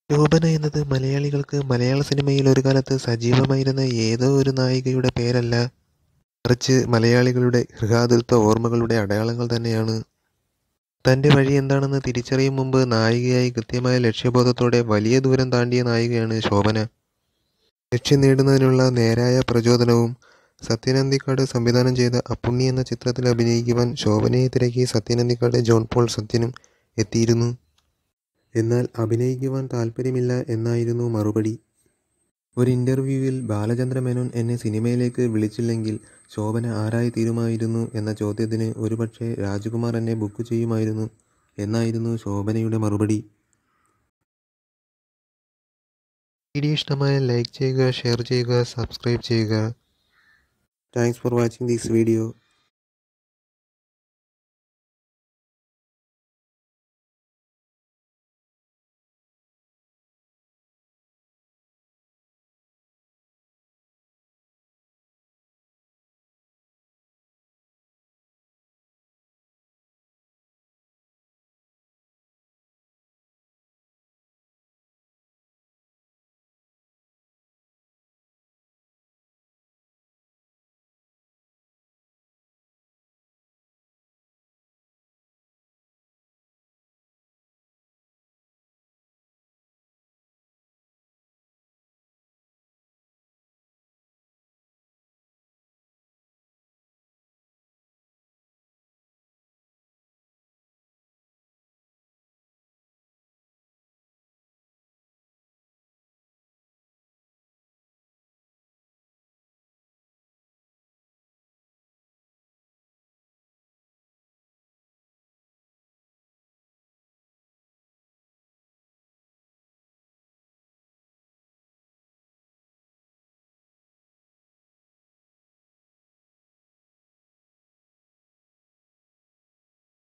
ശോഭന എന്നത് മലയാളികൾക്ക് മലയാള സിനിമയിൽ ഒരു കാലത്ത് സജീവമായിരുന്ന ഏതോ ഒരു നായികയുടെ പേരല്ല മറിച്ച് മലയാളികളുടെ ഗൃഹാതുരത്വ ഓർമ്മകളുടെ അടയാളങ്ങൾ തന്നെയാണ് തൻ്റെ വഴി എന്താണെന്ന് തിരിച്ചറിയും മുമ്പ് നായികയായി കൃത്യമായ ലക്ഷ്യബോധത്തോടെ വലിയ ദൂരം താണ്ടിയ നായികയാണ് ശോഭന ലക്ഷ്യം നേടുന്നതിനുള്ള നേരായ പ്രചോദനവും സത്യനന്ദിക്കാട് സംവിധാനം ചെയ്ത അപ്പുണ്ണി എന്ന ചിത്രത്തിൽ അഭിനയിക്കുവാൻ ശോഭനയെ തിരക്കി സത്യനന്ദിക്കാട് ജോൺ പോൾ സത്യനും എത്തിയിരുന്നു എന്നാൽ അഭിനയിക്കുവാൻ താല്പര്യമില്ല എന്നായിരുന്നു മറുപടി ഒരു ഇൻ്റർവ്യൂവിൽ ബാലചന്ദ്ര മേനോൻ എന്നെ സിനിമയിലേക്ക് വിളിച്ചില്ലെങ്കിൽ ശോഭന ആരായി തീരുമായിരുന്നു എന്ന ചോദ്യത്തിന് ഒരുപക്ഷെ രാജ്കുമാർ എന്നെ ബുക്ക് ചെയ്യുമായിരുന്നു എന്നായിരുന്നു ശോഭനയുടെ മറുപടി വീഡിയോ ഇഷ്ടമായ ലൈക്ക് ചെയ്യുക ഷെയർ ചെയ്യുക സബ്സ്ക്രൈബ് ചെയ്യുക thanks for watching this video